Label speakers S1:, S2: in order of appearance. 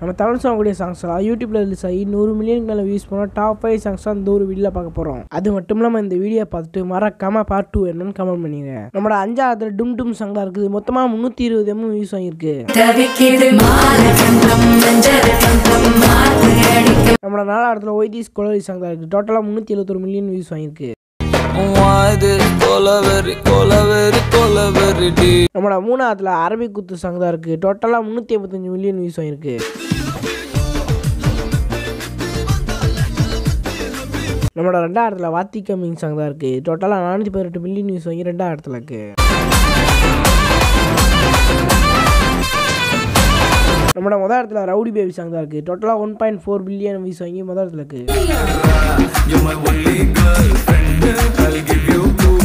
S1: நம்ம தமிழ் சாங் கூடிய சாங்ஸ்லாம் யூடியூப்ல ரிலீஸ் ஆகி நூறு மில்லியனுக்கு மேலே வியூஸ் பண்ணோம் டாப் ஃபைவ் சாங்ஸ் தான் இந்த ஒரு வீடியோவில் பார்க்க போகிறோம் அது மட்டும் இல்லாமல் இந்த வீடியோ பார்த்துட்டு மறக்காம பார்ட் டூ என்னன்னு கமெண்ட் பண்ணிடுங்க நம்மளோட அஞ்சாவது டும் டும் சாங் தான் இருக்குது மொத்தமாக முந்நூற்றி இருபது எம்எம் வியூஸ் வாங்கியிருக்கு
S2: தவிக்கிது மாலகண்டம் மஞ்சள் கண்டம் மாத்து அடிக்க
S1: நம்மளோட நாலாயிரத்தில் ஒய்தீஸ் கொலரி சாங் தான் இருக்குது டோட்டலாக முந்நூற்றி எழுபத்தொரு மில்லியன் வியூஸ் வாங்கியிருக்கு
S3: Why this கொலவெறி கொலவெறி கொலவெறி டி
S1: நம்மளோட மூணாவதுல அரபிக் குத்து சாங் தான் இருக்குது டோட்டலாக முந்நூற்றி எண்பத்தஞ்சு மில்லியன் வியூஸ் வாங்கியிருக்கு நம்மளோட ரெண்டாயிரத்துல வாத்தி கம்மிங் சாங் தான் இருக்குது டோட்டலாக நானூற்றி பதினெட்டு மில்லியன் வியூஸ் வாங்கி ரெண்டாயிரத்துல இருக்கு நம்மளோட முதல் இடத்துல ரவுடி பேபி சாங் தான் இருக்குது டோட்டலாக one point four billion views வாங்கி முதல் இடத்துல இருக்குது
S3: You're my only girlfriend I'll give you two